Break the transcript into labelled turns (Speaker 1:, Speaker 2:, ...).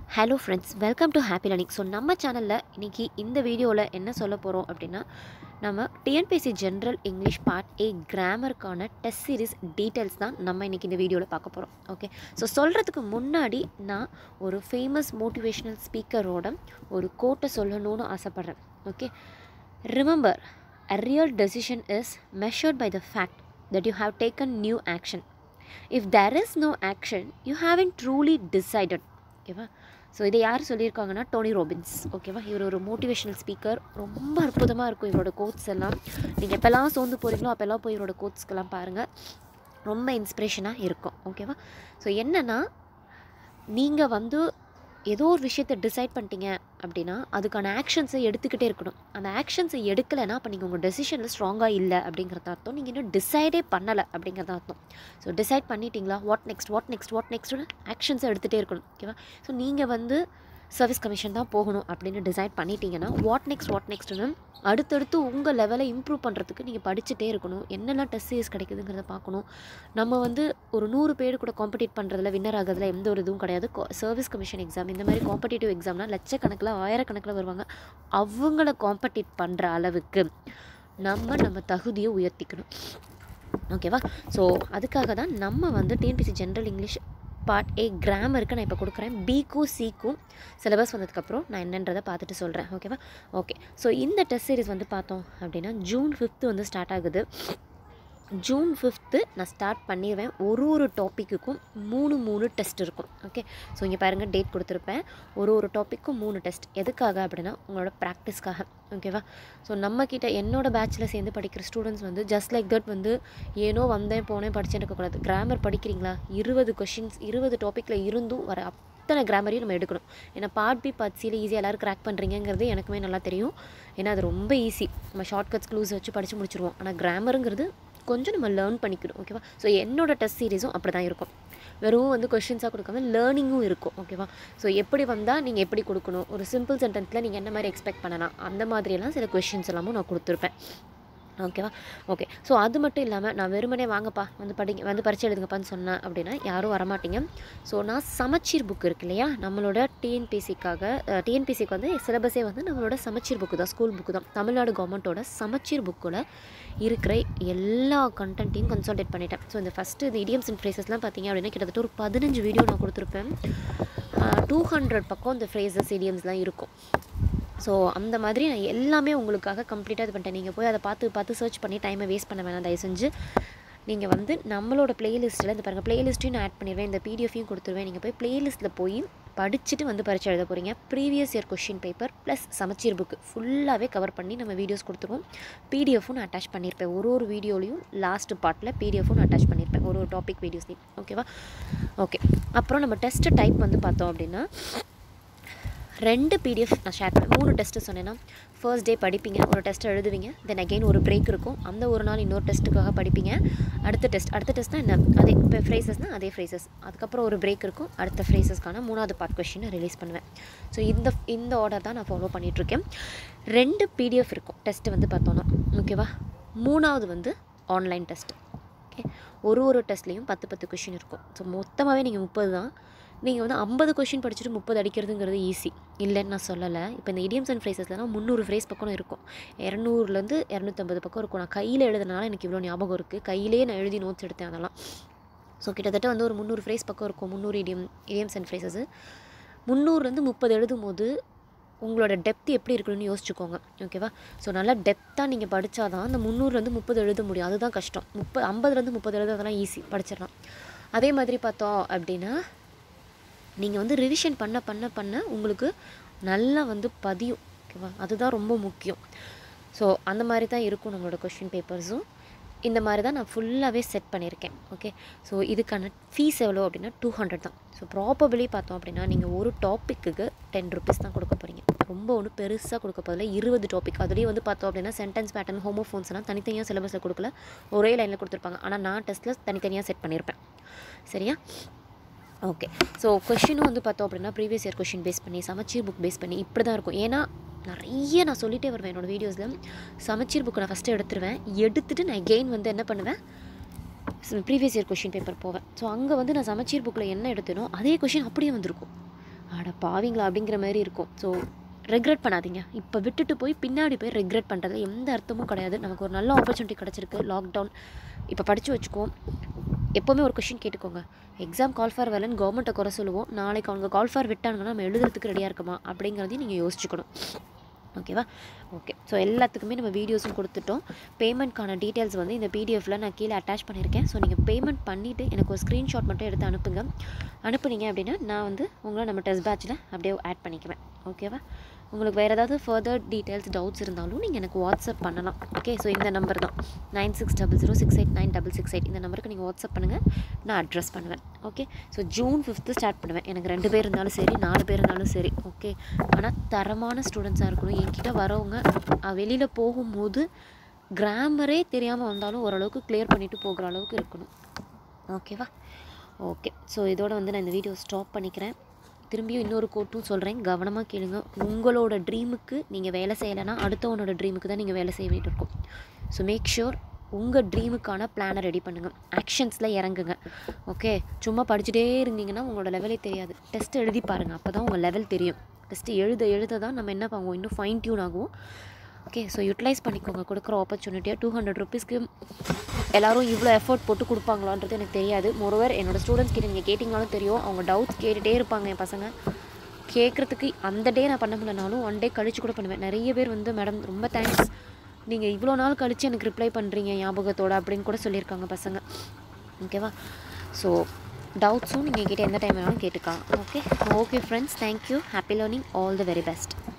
Speaker 1: hello friends welcome to happy learning so நம்ம சேனலில் இன்றைக்கி இந்த வீடியோவில் என்ன சொல்ல போகிறோம் அப்படின்னா நம்ம TNPSC general English part A கிராமருக்கான டெஸ்ட் சீரிஸ் டீட்டெயில்ஸ் தான் நம்ம இன்றைக்கி இந்த வீடியோவில் பார்க்க போகிறோம் ஓகே ஸோ சொல்கிறதுக்கு முன்னாடி நான் ஒரு ஃபேமஸ் மோட்டிவேஷ்னல் ஸ்பீக்கரோட ஒரு கோட்டை சொல்லணும்னு ஆசைப்பட்றேன் okay remember a real decision is measured by the fact that you have taken new action if there is no action you haven't truly decided ஓகேவா ஸோ இதை யார் சொல்லியிருக்காங்கன்னா டோனி ரோபின்ஸ் ஓகேவா இவர் ஒரு மோட்டிவேஷனல் ஸ்பீக்கர் ரொம்ப அற்புதமாக இருக்கும் இவரோட கோட்ஸ் எல்லாம் நீங்கள் எப்போல்லாம் சோர்ந்து போகிறீங்களோ அப்போல்லாம் போய் இவரோட கோட்ஸ்க்கெல்லாம் பாருங்கள் ரொம்ப இன்ஸ்பிரேஷனாக இருக்கும் ஓகேவா ஸோ என்னென்னா நீங்கள் வந்து ஏதோ ஒரு விஷயத்தை டிசைட் பண்ணிட்டீங்க அப்படின்னா அதுக்கான ஆக்ஷன்ஸை எடுத்துக்கிட்டே இருக்கணும் அந்த ஆக்ஷன்ஸை எடுக்கலைன்னா அப்போ நீங்கள் உங்கள் டெசிஷனில் ஸ்ட்ராங்காக இல்லை அப்படிங்கிறத அர்த்தம் நீங்கள் இன்னும் டிசைடே பண்ணலை அப்படிங்கிறத அர்த்தம் ஸோ டிசைட் பண்ணிட்டீங்களா what next what next what நெக்ஸ்ட்னு ஆக்ஷன்ஸை எடுத்துகிட்டே இருக்கணும் ஓகேவா ஸோ நீங்கள் வந்து சர்வீஸ் கமிஷன் தான் போகணும் அப்படின்னு டிசைட் பண்ணிட்டீங்கன்னா வாட் நெக்ஸ்ட் வாட் நெக்ஸ்ட்னு அடுத்தடுத்து உங்கள் லெவலை இம்ப்ரூவ் பண்ணுறதுக்கு நீங்கள் படிச்சுட்டே இருக்கணும் என்னெல்லாம் டெஸ்ட் சீரிஸ் கிடைக்குதுங்கிறத பார்க்கணும் நம்ம வந்து ஒரு நூறு பேர் கூட காம்படிட் பண்ணுறதுல வின்னர் ஆகிறதுல எந்த ஒரு இதுவும் கிடையாது சர்வீஸ் கமிஷன் எக்ஸாம் இந்த மாதிரி காம்படிட்டிவ் எக்ஸாம்னால் லட்சக்கணக்கில் ஆயிரக்கணக்கில் வருவாங்க அவங்கள காம்படிட் பண்ணுற அளவுக்கு நம்ம நம்ம தகுதியை உயர்த்திக்கணும் ஓகேவா ஸோ அதுக்காக தான் நம்ம வந்து TNPSC general English part A கிராமருக்கு நான் இப்போ கொடுக்குறேன் பிக்கும் சிக்கும் சிலபஸ் வந்ததுக்கப்புறம் நான் என்னன்றதை பார்த்துட்டு சொல்கிறேன் ஓகேவா ஓகே ஸோ இந்த டெஸ்ட் சீரிஸ் வந்து பார்த்தோம் அப்படின்னா ஜூன் ஃபிஃப்த்து வந்து ஸ்டார்ட் ஆகுது ஜூன் ஃபிஃப்த்து நான் ஸ்டார்ட் பண்ணிடுவேன் ஒரு ஒரு டாப்பிக்குக்கும் மூணு மூணு டெஸ்ட் இருக்கும் ஓகே ஸோ இங்கே பாருங்கள் டேட் கொடுத்துருப்பேன் ஒரு ஒரு டாப்பிக்கும் மூணு டெஸ்ட் எதுக்காக அப்படின்னா உங்களோட ப்ராக்டிஸ்க்காக ஓகேவா ஸோ நம்மக்கிட்ட என்னோட பேட்சில் சேர்ந்து படிக்கிற ஸ்டூடெண்ட்ஸ் வந்து ஜஸ்ட் லைக் தட் வந்து ஏனோ வந்தேன் போனேன் படிச்சேன் இருக்கக்கூடாது கிராமர் படிக்கிறீங்களா இருபது கொஷின்ஸ் இருபது டாப்பிக்கில் இருந்தும் வர அத்தனை கிராமரையும் நம்ம எடுக்கணும் ஏன்னா பார்ட் பி பார்ட் சியில் ஈஸியாக எல்லோரும் கிராக் பண்ணுறீங்கிறது எனக்குமே நல்லா தெரியும் ஏன்னா அது ரொம்ப ஈஸி நம்ம ஷார்ட்கட்ஸ் க்ளூஸ் வச்சு படித்து முடிச்சிருவோம் ஆனால் கிராமருங்கிறது கொஞ்சம் நம்ம லேர்ன் பண்ணிக்கணும் ஓகேவா ஸோ என்னோடய டெஸ்ட் சீரிஸும் அப்படி தான் இருக்கும் வெறும் வந்து கொஷின்ஸாக கொடுக்காம லேர்னிங்கும் இருக்கும் ஓகேவா ஸோ எப்படி வந்தால் நீங்கள் எப்படி கொடுக்கணும் ஒரு சிம்பிள் சென்டென்ஸில் நீங்கள் என்ன மாதிரி எக்ஸ்பெக்ட் பண்ணலாம் அந்த மாதிரியெல்லாம் சில கொஷின்ஸ் எல்லாமும் நான் கொடுத்துருப்பேன் ஓகேவா ஓகே ஸோ அது மட்டும் இல்லாமல் நான் வெறுமனே வாங்கப்பா வந்து படிங்க வந்து பரிச்சை எழுதுங்கப்பான்னு சொன்னேன் அப்படின்னா யாரும் வரமாட்டீங்க ஸோ நான் சமச்சீர் புக் இருக்கு இல்லையா நம்மளோட டிஎன்பிசிக்காக டிஎன்பிசிக்கு வந்து சிலபஸே வந்து நம்மளோட சமச்சீர் புக்கு தான் ஸ்கூல் புக்கு தான் தமிழ்நாடு கவர்மெண்ட்டோட சமச்சீர் புக்கில் இருக்கிற எல்லா கண்டென்ட்டையும் கன்சல்டேட் பண்ணிட்டேன் ஸோ இந்த ஃபஸ்ட்டு இந்த இடியம்ஸ் அண்ட் ஃப்ரேசஸ்லாம் பார்த்தீங்க அப்படின்னா கிட்டத்தட்ட ஒரு பதினஞ்சு வீடியோ நான் கொடுத்துருப்பேன் டூ ஹண்ட்ரட் பக்கம் இந்த ஃப்ரேசஸ் இடியம்ஸ்லாம் இருக்கும் ஸோ அந்த மாதிரி நான் எல்லாமே உங்களுக்காக கம்ப்ளீட்டாக இது பண்ணிட்டேன் நீங்கள் போய் அதை பார்த்து பார்த்து சர்ச் பண்ணி டைமை வேஸ்ட் பண்ண வேணாம் தயவு செஞ்சு நீங்கள் வந்து நம்மளோட பிளேலிஸ்ட்டில் இந்த பாருங்கள் பிளேலிஸ்ட்டையும் நான் ஆட் பண்ணிடுவேன் இந்த பிடிஎஃபையும் கொடுத்துருவேன் நீங்கள் போய் பிளேலிஸ்ட்டில் போய் படிச்சுட்டு வந்து பரிச்சை எழுத போகிறீங்க previous year question paper plus சமச்சீர் புக்கு ஃபுல்லாகவே கவர் பண்ணி நம்ம வீடியோஸ் கொடுத்துருவோம் பிடிஎஃப்பும் நான் அட்டாச் பண்ணியிருப்பேன் ஒரு ஒரு வீடியோலையும் லாஸ்ட் பார்ட்டில் பிடிஎஃப்பும் நான் அட்டாச் பண்ணியிருப்பேன் ஒரு ஒரு டாபிக் வீடியோஸ்லையும் ஓகேவா ஓகே அப்புறம் நம்ம டெஸ்ட் டைப் வந்து பார்த்தோம் அப்படின்னா ரெண்டு பிடிஎஃப் நான் ஷேர் பண்ணேன் மூணு டெஸ்ட்டு சொன்னேன்னா ஃபர்ஸ்ட் டே படிப்பீங்க ஒரு டெஸ்ட் எழுதுவீங்க தென் அகெயின் ஒரு பிரேக் இருக்கும் அந்த ஒரு நாள் இன்னொரு டெஸ்ட்டுக்காக படிப்பீங்க அடுத்த டெஸ்ட் அடுத்த டெஸ்ட்னா என்ன அதே இப்போ ஃப்ரேசஸ்னால் அதே ஃப்ரேசஸ் அதுக்கப்புறம் ஒரு பிரேக் இருக்கும் அடுத்த ஃப்ரேசஸ்க்கான மூணாவது பார்ட் கொஷினை ரிலீஸ் பண்ணுவேன் ஸோ இந்த இந்த ஆர்டர் தான் நான் ஃபாலோ பண்ணிகிட்ருக்கேன் ரெண்டு பிடிஎஃப் இருக்கும் டெஸ்ட்டு வந்து பார்த்தோன்னா ஓகேவா மூணாவது வந்து ஆன்லைன் டெஸ்ட் ஓகே ஒரு ஒரு டெஸ்ட்லேயும் பத்து பத்து கொஷின் இருக்கும் ஸோ மொத்தமாகவே நீங்கள் முப்பது தான் நீங்கள் வந்து ஐம்பது கொஷின் படிச்சுட்டு முப்பது அடிக்கிறதுங்கிறது ஈஸி இல்லைன்னு நான் சொல்லலை இப்போ இந்த இடியம்ஸ் அண்ட் ஃப்ரேசஸ்லாம் முந்நூறு ஃப்ரேஸ் பக்கம் இருக்கும் இரநூறுலேருந்து இரநூத்தம்பது பக்கம் இருக்கும் நான் கையில் எழுதுனால எனக்கு இவ்வளோ ஞாபகம் இருக்குது கையிலேயே நான் எழுதி நோட்ஸ் எடுத்தேன் அதெல்லாம் ஸோ கிட்டத்தட்ட வந்து ஒரு முந்நூறு ஃப்ரேஸ் பக்கம் இருக்கும் முந்நூறு இடியம் இடியம்ஸ் அண்ட் ஃப்ரேசஸ் முந்நூறுலேருந்து முப்பது எழுதும் போது உங்களோட டெப்த் எப்படி இருக்குன்னு யோசிச்சுக்கோங்க ஓகேவா ஸோ நல்லா டெப்த்தாக நீங்கள் படித்தா தான் அந்த முந்நூறுலேருந்து முப்பது எழுத முடியும் அதுதான் கஷ்டம் முப்பது ஐம்பதுலேருந்து முப்பது எழுதுறதெல்லாம் ஈஸி படிச்சிடலாம் அதே மாதிரி பார்த்தோம் அப்படின்னா நீங்கள் வந்து ரிவிஷன் பண்ண பண்ண பண்ண உங்களுக்கு நல்லா வந்து பதியும் ஓகேவா அதுதான் ரொம்ப முக்கியம் ஸோ அந்த மாதிரி தான் இருக்கும் நம்மளோட கொஷின் பேப்பர்ஸும் இந்த மாதிரி தான் நான் ஃபுல்லாகவே செட் பண்ணியிருக்கேன் ஓகே ஸோ இதுக்கான ஃபீஸ் எவ்வளோ அப்படின்னா டூ ஹண்ட்ரட் தான் ஸோ ப்ராப்பபிளி பார்த்தோம் அப்படின்னா நீங்கள் ஒரு டாப்பிக்கு டென் ருபீஸ் தான் கொடுக்க போகிறீங்க ரொம்ப ஒன்றும் பெருசாக கொடுக்க போதில்ல இருபது டாபிக் அதுலேயும் வந்து பார்த்தோம் அப்படின்னா சென்டென்ஸ் பேட்டர்ன் ஹோமோஃபோன்ஸ்லாம் தனித்தனியாக சிலபஸில் கொடுக்கல ஒரே லைனில் கொடுத்துருப்பாங்க ஆனால் நான் டெஸ்ட்டில் தனித்தனியாக செட் பண்ணியிருப்பேன் சரியா ஓகே ஸோ கொஷினும் வந்து பார்த்தோம் அப்படின்னா ப்ரீவியஸ் இயர் கொஷின் பேஸ் பண்ணி சமச்சீர் புக் பேஸ் பண்ணி இப்படி தான் இருக்கும் ஏன்னா நிறைய நான் சொல்லிகிட்டே வருவேன் என்னோடய வீடியோஸில் சமச்சீர் புக்கு நான் ஃபஸ்ட்டு எடுத்துருவேன் எடுத்துகிட்டு நான் கெயின் வந்து என்ன பண்ணுவேன் ப்ரீவியஸ் இயர் கொஷின் பேப்பர் போவேன் ஸோ அங்கே வந்து நான் சமச்சீர் புக்கில் என்ன எடுத்தனோ அதே கொஷின் அப்படியே வந்திருக்கும் அட பாவிங்களா அப்படிங்கிற மாதிரி இருக்கும் ஸோ ரெக்ரெட் பண்ணாதீங்க இப்போ விட்டுட்டு போய் பின்னாடி போய் ரெக்ரெட் பண்ணுறது எந்த அர்த்தமும் கிடையாது நமக்கு ஒரு நல்ல ஆப்பர்ச்சுனிட்டி கிடச்சிருக்கு லாக்டவுன் இப்போ படித்து வச்சுக்குவோம் எப்போவுமே ஒரு கொஷின் கேட்டுக்கோங்க எக்ஸாம் கால் ஃபார் வரலன்னு கவர்மெண்ட்டை குறை சொல்லுவோம் நாளைக்கு அவங்க கால் ஃபார் விட்டாங்கன்னா நம்ம எழுதுறதுக்கு ரெடியாக இருக்குமா அப்படிங்கிறதையும் நீங்கள் யோசிச்சுக்கணும் ஓகேவா ஓகே ஸோ எல்லாத்துக்குமே நம்ம வீடியோஸும் கொடுத்துட்டோம் பேமெண்ட்கான டீட்டெயில்ஸ் வந்து இந்த பிடிஎஃப்பில் நான் கீழே அட்டாச் பண்ணியிருக்கேன் ஸோ நீங்கள் பேமெண்ட் பண்ணிவிட்டு எனக்கு ஒரு ஸ்க்ரீன்ஷாட் மட்டும் எடுத்து அனுப்புங்க அனுப்புனீங்க அப்படின்னா நான் வந்து உங்களை நம்ம டெஸ்ட் பேட்சில் அப்படியே ஆட் பண்ணிக்குவேன் ஓகேவா உங்களுக்கு வேறு ஏதாவது ஃபர்தர் டீட்டெயில்ஸ் டவுட்ஸ் இருந்தாலும் நீங்கள் எனக்கு வாட்ஸ்அப் பண்ணலாம் ஓகே ஸோ இந்த நம்பர் தான் nine six double zero six eight nine double six eight இந்த நம்பருக்கு நீங்கள் வாட்ஸ்அப் பண்ணுங்கள் நான் அட்ரஸ் பண்ணுவேன் okay so June fifth start பண்ணுவேன் எனக்கு ரெண்டு பேர் இருந்தாலும் சரி நாலு பேர் இருந்தாலும் சரி ஓகே ஆனால் தரமான ஸ்டூடெண்ட்ஸாக இருக்கணும் என்கிட்ட வரவங்க வெளியில் போகும்போது கிராமரே தெரியாமல் வந்தாலும் ஓரளவுக்கு கிளியர் பண்ணிவிட்டு போகிற அளவுக்கு இருக்கணும் ஓகேவா ஓகே ஸோ இதோட வந்து நான் இந்த வீடியோ ஸ்டாப் பண்ணிக்கிறேன் திரும்பியும் இன்னொரு கோட்டும் சொல்கிறேன் கவனமாக கேளுங்க உங்களோட ட்ரீமுக்கு நீங்கள் வேலை செய்யலைன்னா அடுத்தவனோட ட்ரீமுக்கு தான் நீங்கள் வேலை செய்ய வேண்டியிருக்கும் ஸோ மேக் ஷூர் உங்கள் ட்ரீமுக்கான பிளானை ரெடி பண்ணுங்கள் ஆக்ஷன்ஸில் இறங்குங்க ஓகே சும்மா படிச்சுட்டே இருந்தீங்கன்னா உங்களோட லெவலே தெரியாது டெஸ்ட் எழுதி பாருங்கள் அப்போ தான் உங்கள் லெவல் தெரியும் டெஸ்ட்டு எழுத எழுத தான் நம்ம என்ன பண்ணுவோம் இன்னும் ஃபைன் டியூன் ஆகுவோம் ஓகே ஸோ யூட்டிலைஸ் பண்ணிக்கோங்க கொடுக்குற ஆப்பர்ச்சுனிட்டியாக டூ ஹண்ட்ரட் ருபீஸ்க்கு எல்லோரும் இவ்வளோ எஃபோர்ட் போட்டு கொடுப்பாங்களான்றது எனக்கு தெரியாது மொரோவர் என்னோடய ஸ்டூடெண்ட்ஸ் கிட்ட நீங்கள் கேட்டிங்கனாலும் தெரியும் அவங்க டவுட்ஸ் கேட்டுகிட்டே இருப்பாங்க என் பசங்க கேட்குறதுக்கு அந்த டே நான் பண்ண முடியலனாலும் ஒன் டே கழிச்சு கூட பண்ணுவேன் நிறைய பேர் வந்து மேடம் ரொம்ப தேங்க்ஸ் நீங்கள் இவ்வளோ நாள் கழித்து எனக்கு ரிப்ளை பண்ணுறீங்க ஞாபகத்தோட அப்படின்னு கூட சொல்லியிருக்காங்க பசங்க ஓகேவா ஸோ டவுட்ஸும் நீங்கள் கிட்ட எந்த டைம் வேணாலும் கேட்டுக்கலாம் okay okay friends thank you happy learning all the very best